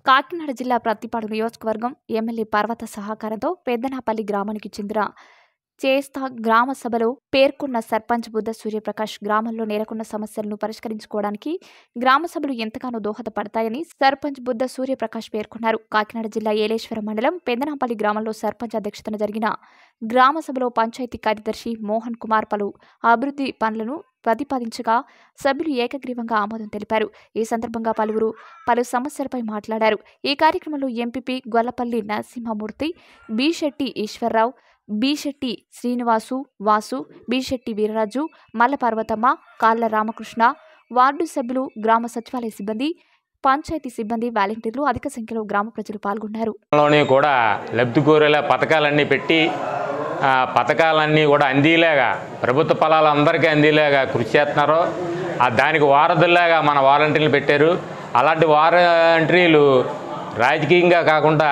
కాకినాడ జిల్లా ప్రత్తిపాడు నియోజకవర్గం ఎమ్మెల్యే పర్వత సహకారంతో పెద్దనాపల్లి గ్రామానికి చెందిన చేస్తా గ్రామ సభలో పేర్కొన్న సర్పంచ్ బుద్ధ సూర్యప్రకాష్ గ్రామంలో నెలకొన్న సమస్యలను పరిష్కరించుకోవడానికి గ్రామ సభలు ఎంతగానో దోహదపడతాయని సర్పంచ్ బుద్ధ సూర్యప్రకాష్ పేర్కొన్నారు కాకినాడ జిల్లా ఏలేశ్వరం మండలం పెద్దనాపల్లి గ్రామంలో సర్పంచ్ అధ్యక్షతన జరిగిన గ్రామ సభలో పంచాయతీ కార్యదర్శి మోహన్ కుమార్ పలు అభివృద్ధి పనులను ప్రతిపాదించగా సభ్యులు ఏకగ్రీవంగా ఆమోదం తెలిపారు ఈ సందర్భంగా పలువురు పలు సమస్యలపై మాట్లాడారు ఈ కార్యక్రమంలో MPP Gollapalli Narasimhamurthy B Shetty Eswararao B Shetty Srinivasu Vasu B Shetty Veeraraju Malla Parvathamma కాళ్ళ రామకృష్ణ వార్డు సభ్యులు గ్రామ సచివాలయ సిబ్బంది పంచాయతీ సిబ్బంది వాలంటీర్లు అధిక సంఖ్యలో గ్రామ ప్రజలు పాల్గొన్నారు లోని కూడా లబ్ధి కోరేలా పథకాలన్నీ పెట్టి ఆ పథకాలన్నీ కూడా అందేలాగా ప్రభుత్వ ఫలాలు అందరికీ అందేలాగా కృషి చేస్తున్నారు ఆ దానికి వారధుల్లాగా మన వాలంటీర్లు పెట్టారు అలాంటి వాలంటీర్లు రాజకీయంగా కాకుండా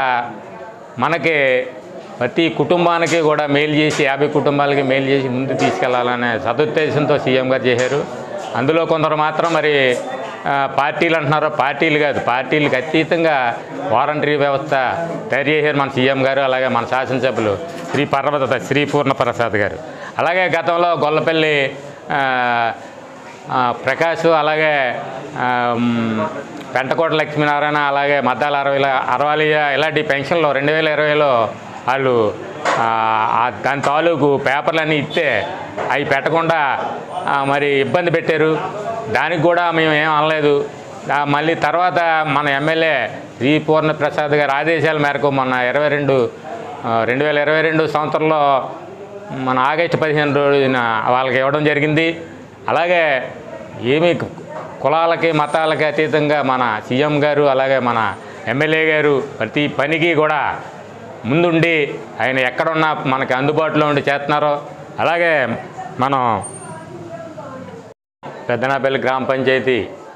మనకి ప్రతి కుటుంబానికి కూడా మేలు చేసి యాభై కుటుంబాలకి మేలు చేసి ముందు తీసుకెళ్లాలనే సదుద్దేశంతో సీఎం గారు చేశారు అందులో కొందరు మాత్రం మరి ఆ, పార్టీలు అంటున్నారు పార్టీలు కాదు పార్టీలకు అతీతంగా వారంటరీ వ్యవస్థ తయారు చేశారు మన సీఎం గారు అలాగే మన శాసనసభ్యులు శ్రీ పర్వత శ్రీ పూర్ణప్రసాద్ గారు అలాగే గతంలో గొల్లపల్లి ఆ, ఆ, ప్రకాష్ అలాగే ఆ, మ్, పెంటకోట లక్ష్మీనారాయణ అలాగే మద్దాల అరవై అరవాలియ ఇలాంటి పెన్షన్లు రెండు వేల ఇరవైలో వాళ్ళు ఆ, ఆ దాని తాలూకు పేపర్లన్నీ ఇస్తే అవి పెట్టకుండా ఆ, మరి ఇబ్బంది పెట్టారు దానికి కూడా మేము ఏం అనలేదు ఆ, మళ్ళీ తర్వాత మన ఎమ్మెల్యే శ్రీ పూర్ణప్రసాద్ గారి ఆదేశాల మేరకు మొన్న ఇరవై రెండు రెండు వేల ఇరవై రెండు సంవత్సరంలో మన ఆగస్టు పదిహేను రోజున వాళ్ళకి ఇవ్వడం జరిగింది అలాగే ఏమీ కులాలకి మతాలకి అతీతంగా మన సీఎం గారు అలాగే మన ఎమ్మెల్యే గారు ప్రతి పనికి కూడా ముందుండి ఆయన ఎక్కడున్నా మనకి అందుబాటులో ఉండి చేస్తున్నారో అలాగే మనం పెద్దనాపల్లి గ్రామ పంచాయతీ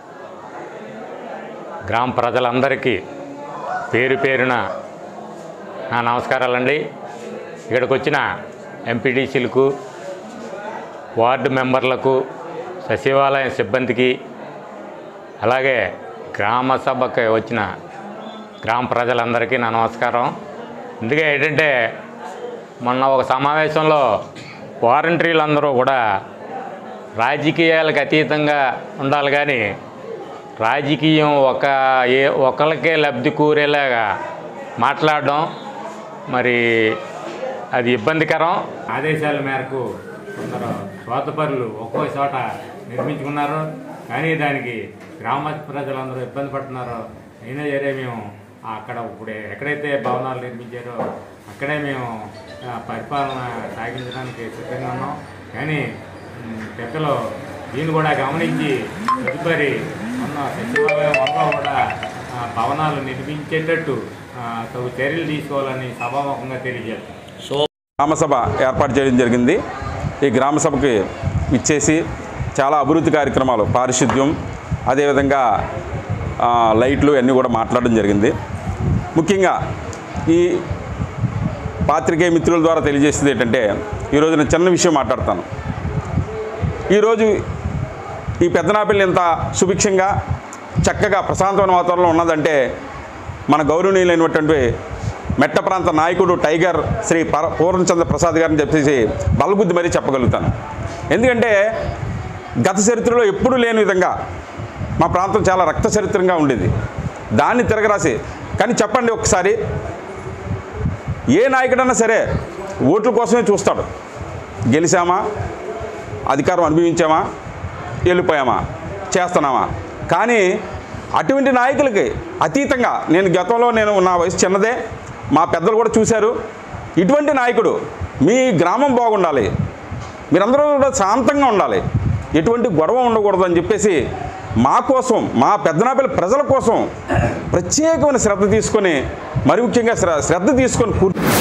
గ్రామ ప్రజలందరికీ పేరు పేరున నా నమస్కారాలండి ఇక్కడికి వచ్చిన ఎంపీటీసీలకు వార్డు మెంబర్లకు సచివాలయం సిబ్బందికి అలాగే గ్రామ సభకి వచ్చిన గ్రామ ప్రజలందరికీ నా నమస్కారం అందుకే ఏంటంటే మొన్న ఒక సమావేశంలో వారంటీలందరూ కూడా రాజకీయాలకు అతీతంగా ఉండాలి కానీ రాజకీయం ఒక ఏ ఒకరికే లబ్ధి కూరేలాగా మాట్లాడడం మరి అది ఇబ్బందికరం ఆదేశాల మేరకు కొందరు స్వార్థపరులు ఒక్కో చోట నిర్మించుకున్నారు కానీ దానికి గ్రామ ప్రజలందరూ ఇబ్బంది పడుతున్నారు అయినా సరే మేము అక్కడ ఇప్పుడు ఎక్కడైతే భవనాలు నిర్మించారో అక్కడే మేము ఆ, పరిపాలన సాగించడానికి సిద్ధంగా ఉన్నాం కానీ ఉమ్, పెద్దలు దీన్ని కూడా గమనించి తదుపరి ఉన్న సచివాలయం వల్ల కూడా ఆ, భవనాలు నిర్మించేటట్టు ఆ, తగు చర్యలు తీసుకోవాలని సభాముఖంగా తెలియజేస్తాం గ్రామసభ ఏర్పాటు చేయడం జరిగింది ఈ గ్రామసభకి ఇచ్చేసి చాలా అభివృద్ధి కార్యక్రమాలు పారిశుద్ధ్యం అదేవిధంగా ఆ, లైట్లు అన్నీ కూడా మాట్లాడడం జరిగింది ముఖ్యంగా ఈ పాత్రికేయ మిత్రుల ద్వారా తెలియజేసేది ఏంటంటే ఈరోజు నేను చిన్న విషయం మాట్లాడతాను ఈరోజు ఈ పెద్దనాపల్లి ఇంత సుభిక్షంగా చక్కగా ప్రశాంతమైన వాతావరణంలో ఉన్నదంటే మన గౌరవనీయులైనటువంటి మెట్ట ప్రాంత నాయకుడు టైగర్ శ్రీ పర పూర్ణచంద్ర ప్రసాద్ గారిని చెప్పేసి బలబుద్ధి మరీ చెప్పగలుగుతాను ఎందుకంటే గత చరిత్రలో ఎప్పుడూ లేని విధంగా మా ప్రాంతం చాలా రక్త చరిత్రంగా ఉండేది దాన్ని తిరగరాసి కానీ చెప్పండి ఒకసారి ఏ నాయకుడన్నా సరే ఓట్ల కోసమే చూస్తాడు గెలిచామా అధికారం అనుభవించామా వెళ్ళిపోయామా చేస్తున్నామా కానీ అటువంటి నాయకులకి అతీతంగా నేను గతంలో నేను నా వయసు చిన్నదే మా పెద్దలు కూడా చూశారు ఇటువంటి నాయకుడు మీ గ్రామం బాగుండాలి మీరందరూ కూడా శాంతంగా ఉండాలి ఎటువంటి గొడవ ఉండకూడదు అని చెప్పేసి మా కోసం మా పెద్దనాపల్లి ప్రజల కోసం ప్రత్యేకమైన శ్రద్ధ తీసుకొని మరి ముఖ్యంగా శ్ర- శ్రద్ధ తీసుకొని కూర్చు